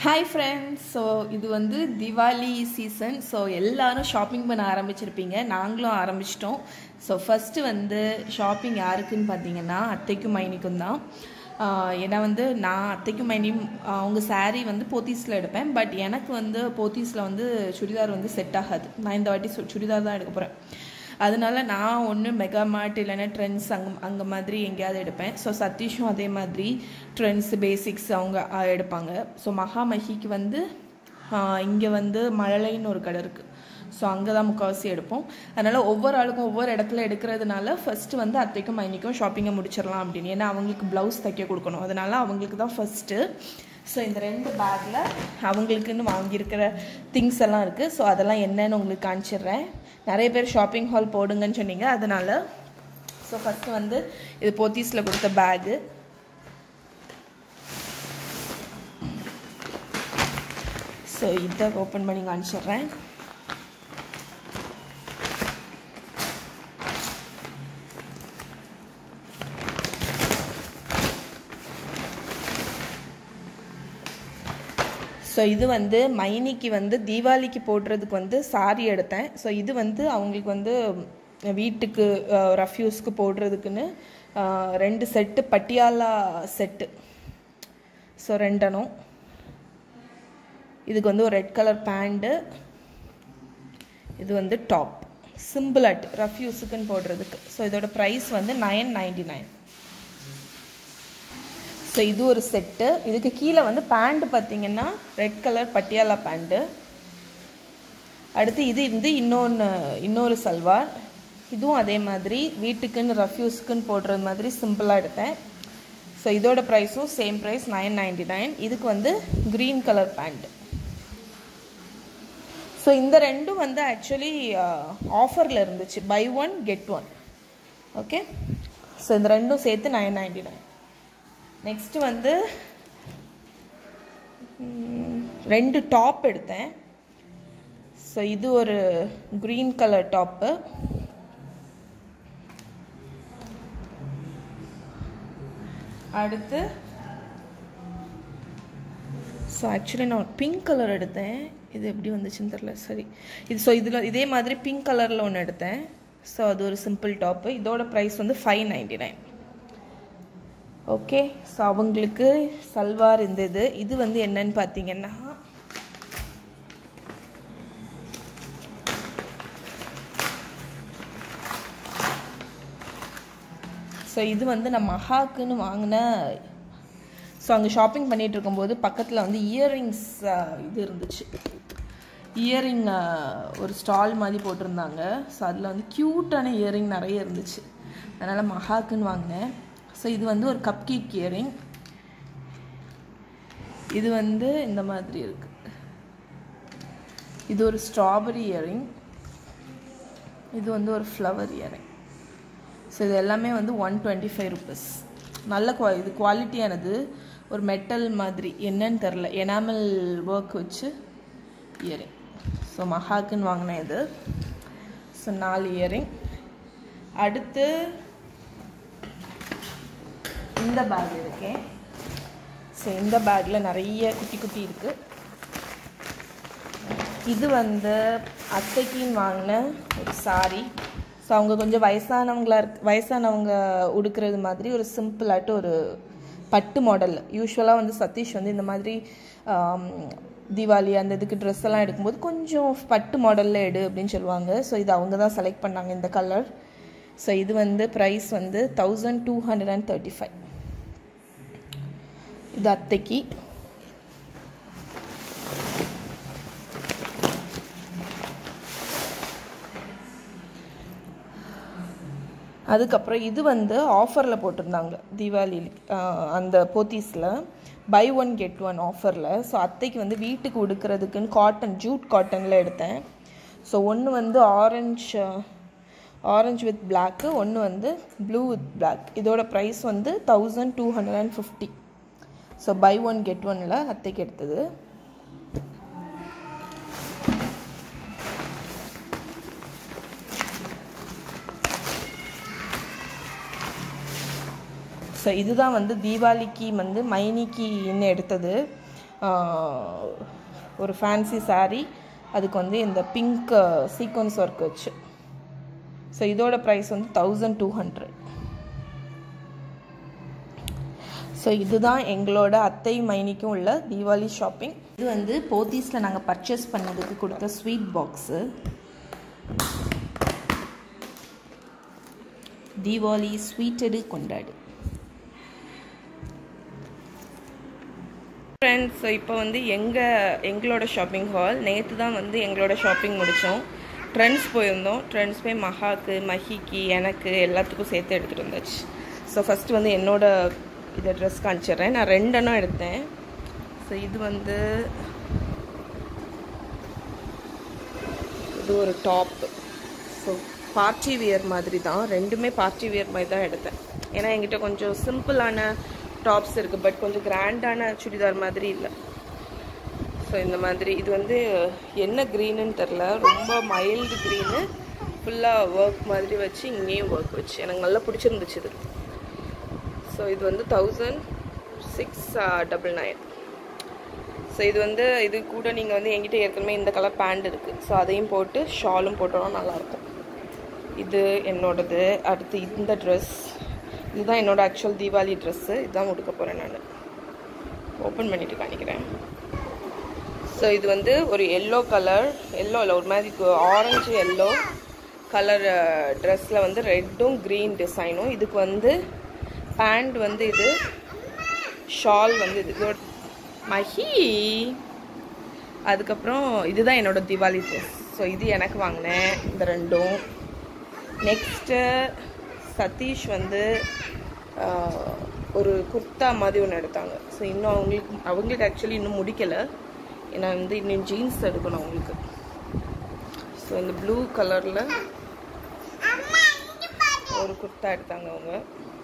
hi friends so இது வந்து Diwali season so எல்லாரும் ஷாப்பிங் பண்ண ஆரம்பிச்சிருப்பீங்க நாங்களும் ஆரம்பிச்சிட்டோம் ஸோ ஃபஸ்ட்டு வந்து ஷாப்பிங் யாருக்குன்னு பார்த்தீங்கன்னா அத்தைக்கும் மைனிக்கும் தான் ஆஹ் ஏன்னா வந்து நான் அத்தைக்கும் மைனியும் அவங்க saree வந்து போத்தீஸில் எடுப்பேன் பட் எனக்கு வந்து போத்தீஸில் வந்து சுடிதார் வந்து செட் ஆகாது நான் இந்த வாட்டி சு- சுடிதார் தான் எடுக்க போகிறேன் அதனால நான் ஒன்று மெகா மார்ட் இல்லைன்னா ட்ரெண்ட்ஸ் அங்கே அங்கே மாதிரி எங்கேயாவது எடுப்பேன் ஸோ சதீஷும் அதே மாதிரி ட்ரெண்ட்ஸ் பேசிக்ஸ் அவங்க ஆ, எடுப்பாங்க ஸோ மகாமஹிக்கு வந்து இங்கே வந்து மழலைன்னு ஒரு கடை இருக்குது ஸோ அங்கே தான் முக்கால்வாசி எடுப்போம் அதனால் ஒவ்வொரு ஆளுக்கும் ஒவ்வொரு இடத்துல எடுக்கிறதுனால ஃபஸ்ட்டு வந்து அத்தைக்கும் மைனிக்கும் ஷாப்பிங்கை முடிச்சிடலாம் அப்படின்னு ஏன்னா அவங்களுக்கு ப்ளவுஸ் தைக்க கொடுக்கணும் அதனால அவங்களுக்கு தான் ஃபஸ்ட்டு ஸோ இந்த ரெண்டு பேக்கில் அவங்களுக்குன்னு வாங்கியிருக்கிற திங்ஸ் எல்லாம் இருக்குது ஸோ அதெல்லாம் என்னன்னு உங்களுக்கு காமிச்சிடுறேன் நிறைய பேர் ஷாப்பிங் ஹால் போடுங்கன்னு சொன்னீங்க அதனால ஸோ ஃபஸ்ட்டு வந்து இது போத்தீஸில் கொடுத்த பேகு ஸோ இதை ஓப்பன் பண்ணி காமிச்சிடுறேன் ஸோ இது வந்து மைனிக்கு வந்து தீபாவளிக்கு போடுறதுக்கு வந்து சாரி எடுத்தேன் ஸோ இது வந்து அவங்களுக்கு வந்து வீட்டுக்கு ரஃப்யூஸ்க்கு போடுறதுக்குன்னு அஹ், ரெண்டு செட்டு பட்டியாலா செட்டு ஸோ ரெண்டனும் இதுக்கு வந்து ஒரு ரெட் கலர் பேண்ட்டு இது வந்து டாப் சிம்பிள் அட் ரஃப்யூஸுக்குன்னு போடுறதுக்கு ஸோ இதோட ப்ரைஸ் வந்து நைன் நைன்டி நைன் ஸோ இது ஒரு செட்டு இதுக்கு கீழே வந்து பேண்ட் பார்த்தீங்கன்னா ரெட் கலர் பட்டியாலா பேண்ட்டு அடுத்து இது வந்து இன்னொன்று இன்னொரு சல்வார் இதுவும் அதே மாதிரி வீட்டுக்குன்னு ரஃப்யூஸ்க்குன்னு போடுறது மாதிரி சிம்பிளாக எடுத்தேன் ஸோ இதோட ப்ரைஸும் same price nine ninety nine இதுக்கு வந்து க்ரீன் கலர் பேண்ட் ஸோ இந்த ரெண்டும் வந்து ஆக்சுவலி ஆஃபரில் இருந்துச்சு buy one get one okay so இந்த ரெண்டும் சேர்த்து நைன் நைன்டி நைன் நெக்ஸ்ட் வந்து ம், ரெண்டு டாப் எடுத்தேன் ஸோ இது ஒரு க்ரீன் கலர் டாப்பு அடுத்து ஸோ ஆக்சுவலி நான் பிங்க் கலர் எடுத்தேன் இது எப்படி வந்துச்சுன்னு தெரில சரி இது ஸோ இதில் இதே மாதிரி பிங்க் கலரில் ஒன்று எடுத்தேன் ஸோ அது ஒரு சிம்பிள் டாப்பு இதோட ப்ரைஸ் வந்து five ninety nine okay so அவங்களுக்கு சல்வார் இந்த இது இது வந்து என்னன்னு பார்த்தீங்கன்னா ஸோ இது வந்து நான் மஹாக்குன்னு வாங்கின ஸோ அங்கே ஷாப்பிங் பண்ணிட்டு இருக்கும்போது பக்கத்தில் வந்து இயரிங்ஸ் இது இருந்துச்சு இயரிங் ஒரு ஸ்டால் மாதிரி போட்டிருந்தாங்க ஸோ அதில் வந்து க்யூட்டான இயரிங் நிறைய இருந்துச்சு அதனால் மஹாக்குன்னு வாங்கினேன் ஸோ இது வந்து ஒரு கப் கேக் இயரிங் இது வந்து இந்த மாதிரி இருக்கு இது ஒரு ஸ்ட்ராபெரி இயரிங் இது வந்து ஒரு ஃப்ளவர் இயரிங் ஸோ இது எல்லாமே வந்து ஒன் டுவெண்ட்டி ஃபைவ் ருபீஸ் நல்ல குவா இது குவாலிட்டியானது ஒரு மெட்டல் மாதிரி என்னன்னு தெரில எனாமல் ஒர்க் வச்சு இயரிங் ஸோ மஹாக்குன்னு வாங்கினேன் இது ஸோ நாலு இயரிங் அடுத்து இந்த பேக் இருக்கேன் ஸோ இந்த பேக்கில் நிறைய குட்டி குட்டி இருக்குது இது வந்து அத்தைக்கின்னு வாங்கின ஒரு சாரி ஸோ அவங்க கொஞ்சம் வயசானவங்களா இருக்கு வயசானவங்க உடுக்கிறது மாதிரி ஒரு சிம்பிளாட்டு ஒரு பட்டு மாடல் யூஸ்வலாக வந்து சதீஷ் வந்து இந்த மாதிரி ஆம், தீபாவளி அந்த இதுக்கு ட்ரெஸ் எல்லாம் எடுக்கும்போது கொஞ்சம் பட்டு மாடலில் எடு அப்படின்னு சொல்லுவாங்க ஸோ இது அவங்க தான் செலக்ட் பண்ணாங்க இந்த கலர் ஸோ இது வந்து ப்ரைஸ் வந்து thousand two hundred and thirty five இது அத்தைக்கு அதுக்கப்புறம் இது வந்து ஆஃபரில் போட்டிருந்தாங்க தீபாவளி அந்த போத்தீஸில் பை ஒன் கெட் ஒன் ஆஃபரில் ஸோ அத்தைக்கு வந்து வீட்டுக்கு உடுக்கிறதுக்குன்னு காட்டன் ஜூட் காட்டனில் எடுத்தேன் ஸோ ஒன்று வந்து ஆரஞ்சு ஆரஞ்சு வித் பிளாக்கு ஒன்று வந்து ப்ளூ வித் பிளாக் இதோட ப்ரைஸ் வந்து thousand two hundred and fifty so buy one get ஒனில் அத்தைக்கு எடுத்தது ஸோ இதுதான் வந்து தீபாவளிக்கு வந்து மைனிக்கு இன்னும் எடுத்தது ஒரு ஃபேன்சி saree அதுக்கு வந்து இந்த பிங்க் சீக்வன்ஸ் ஒர்க் வச்சு ஸோ இதோட ப்ரைஸ் வந்து தௌசண்ட் டூ ஹண்ட்ரட் ஸோ இதுதான் எங்களோட அத்தை மைனிக்கும் உள்ள தீபாவளி ஷாப்பிங் இது வந்து போத்தீஸில் நாங்கள் பர்ச்சேஸ் பண்ணதுக்கு கொடுத்த ஸ்வீட் பாக்ஸு தீபாவளி ஸ்வீட்டடு கொண்டாடு ஃப்ரெண்ட்ஸ் ஸோ இப்போ வந்து எங்கள் எங்களோட ஷாப்பிங் ஹால் நேற்று தான் வந்து எங்களோட ஷாப்பிங் முடித்தோம் ட்ரெண்ட்ஸ் போயிருந்தோம் ட்ரெண்ட்ஸ் போய் மஹாக்கு மஹிக்கு எனக்கு எல்லாத்துக்கும் சேர்த்து எடுத்துகிட்டு வந்தாச்சு ஸோ ஃபஸ்ட்டு வந்து என்னோட இதை ட்ரெஸ் காமிச்சிடுறேன் நான் ரெண்டெண்ணம் எடுத்தேன் ஸோ இது வந்து இது ஒரு டாப் ஸோ பார்ட்டி வியர் மாதிரி தான் ரெண்டுமே பார்ட்டி வியர் மாதிரி தான் எடுத்தேன் ஏன்னா என்கிட்ட கொஞ்சம் சிம்பிளான டாப்ஸ் இருக்குது பட் கொஞ்சம் கிராண்டான சுடிதார் மாதிரி இல்லை ஸோ இந்த மாதிரி இது வந்து என்ன க்ரீனுன்னு தெரில ரொம்ப மைல்டு க்ரீனு ஃபுல்லாக ஒர்க் மாதிரி வச்சு இங்கேயும் ஒர்க் வச்சு எனக்கு நல்லா பிடிச்சிருந்துச்சு இது ஸோ இது வந்து thousand six double nine so இது வந்து இது கூட நீங்கள் வந்து என்கிட்ட ஏற்கனவே இந்த கலர் பேண்ட் இருக்குது ஸோ அதையும் போட்டு ஷாலும் போட்டோம்னா நல்லாயிருக்கும் இது என்னோடது அடுத்து இந்த ட்ரெஸ் இதுதான் என்னோட ஆக்சுவல் தீபாவளி ட்ரெஸ்ஸு இதுதான் உடுக்க போகிறேன் நான் ஓப்பன் பண்ணிட்டு காணிக்கிறேன் ஸோ இது வந்து ஒரு எல்லோ கலர் எல்லோ இல்லை ஒரு மாதிரி ஆரஞ்சு எல்லோ கலர் ட்ரெஸ்ஸில் வந்து ரெட்டும் க்ரீன் டிசைனும் இதுக்கு வந்து பேண்ட் வந்து இது ஷால் வந்து இது இதோட மஹி அதுக்கப்புறம் இதுதான் என்னோட தீபாவளி ட்ரெஸ் ஸோ இது எனக்கு வாங்கினேன் இந்த ரெண்டும் நெக்ஸ்ட்டு சதீஷ் வந்து ஆஹ், ஒரு குர்தா மாதிரி ஒன்று எடுத்தாங்க ஸோ இன்னும் அவங்களுக்கு அவங்களுக்கு ஆக்சுவலி இன்னும் முடிக்கலை ஏன்னா வந்து இன்னும் ஜீன்ஸ் எடுக்கணும் அவங்களுக்கு ஸோ இந்த ப்ளூ கலரில் ஒரு குர்தா எடுத்தாங்க அவங்க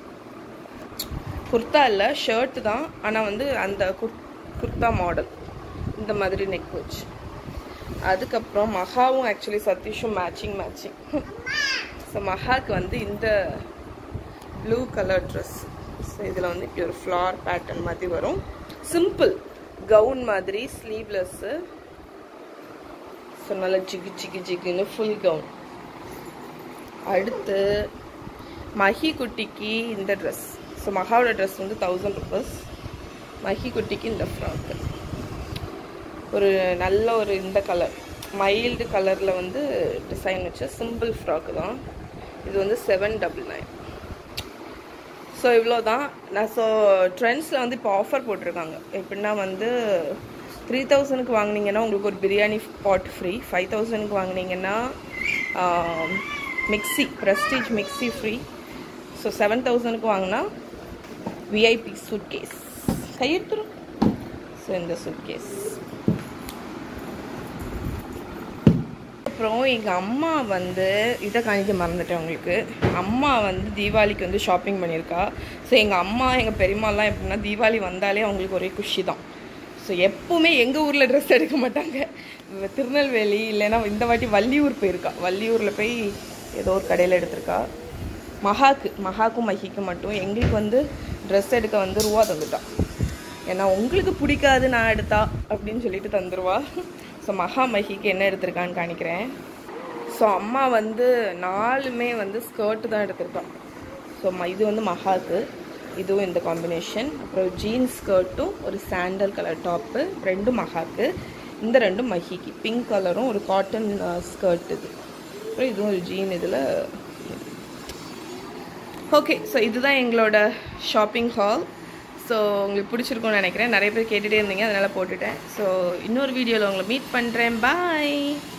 குர்தா இல்லை ஷர்ட் தான் ஆனால் வந்து அந்த குர் குர்தா மாடல் இந்த மாதிரி நெக் வச்சு அதுக்கப்புறம் மகாவும் ஆக்சுவலி சதீஷும் மேட்சிங் மேட்சிங் ஸோ மகாக்கு வந்து இந்த ப்ளூ கலர் ட்ரெஸ் ஸோ இதில் வந்து இப்படி ஒரு ஃப்ளார் பேட்டர்ன் மாதிரி வரும் சிம்பிள் கவுன் மாதிரி ஸ்லீவ்லெஸ்ஸு ஸோ நல்லா ஜிகு ஜிகு ஜிகுன்னு ஃபுல் கவுன் அடுத்து மஹி குட்டிக்கு இந்த ட்ரெஸ் ஸோ மகாவோட ட்ரெஸ் வந்து தௌசண்ட் ருபீஸ் மஹி குட்டிக்கு இந்த ஃப்ராக்கு ஒரு நல்ல ஒரு இந்த கலர் மைல்டு கலரில் வந்து டிசைன் வச்ச சிம்பிள் ஃப்ராக்கு தான் இது வந்து செவன் டபுள் நைன் ஸோ இவ்வளோ தான் நான் ஸோ ட்ரெண்ட்ஸில் வந்து இப்போ ஆஃபர் போட்டிருக்காங்க எப்படின்னா வந்து த்ரீ தௌசண்ட்க்கு வாங்குனீங்கன்னா உங்களுக்கு ஒரு பிரியாணி பாட் ஃப்ரீ ஃபைவ் தௌசண்ட்க்கு வாங்குனீங்கன்னா mixie Prestige mixie free so seven தௌசண்ட்க்கு வாங்கினா விஐபி சூட் கேஸ் கையெடுத்துரும் ஸோ இந்த சூட் கேஸ் அப்புறம் எங்கள் அம்மா வந்து இதை காணிக்க மறந்துட்டேன் உங்களுக்கு அம்மா வந்து தீபாவளிக்கு வந்து ஷாப்பிங் பண்ணியிருக்கா ஸோ எங்கள் அம்மா எங்கள் பெரியம்மாலாம் எப்படின்னா தீபாவளி வந்தாலே அவங்களுக்கு ஒரே குஷி தான் ஸோ எப்பவுமே எங்கள் ஊரில் ட்ரெஸ் எடுக்க மாட்டாங்க இவ திருநெல்வேலி இல்லைன்னா இந்த வாட்டி வள்ளியூர் போயிருக்கா வள்ளியூரில் போய் ஏதோ ஒரு கடையில் எடுத்திருக்கா மகாக்கு மகாக்கும் மஹிக்கும் மட்டும் எங்களுக்கு வந்து ட்ரெஸ் எடுக்க வந்து ரூபா தந்துட்டான் ஏன்னா உங்களுக்கு பிடிக்காது நான் எடுத்தா அப்படின்னு சொல்லிட்டு தந்துருவா ஸோ மகா மஹிக்கு என்ன எடுத்திருக்கான்னு காணிக்கிறேன் ஸோ அம்மா வந்து நாலுமே வந்து ஸ்கர்ட்டு தான் எடுத்திருக்கான் ஸோ இது வந்து மகாக்கு இதுவும் இந்த காம்பினேஷன் அப்புறம் ஜீன்ஸ் ஸ்கர்ட்டும் ஒரு சாண்டல் கலர் டாப்பு ரெண்டும் மகாக்கு இந்த ரெண்டும் மஹிக்கு பிங்க் கலரும் ஒரு காட்டன் ஸ்கர்ட் இது அப்புறம் இதுவும் ஒரு ஜீன் இதில் ஓகே ஸோ இதுதான் எங்களோட ஷாப்பிங் ஹால் ஸோ உங்களுக்கு பிடிச்சிருக்கும்னு நினைக்கிறேன் நிறைய பேர் கேட்டுகிட்டே இருந்தீங்க அதனால் போட்டுட்டேன் ஸோ இன்னொரு வீடியோவில் உங்களை மீட் பண்ணுறேன் பாய்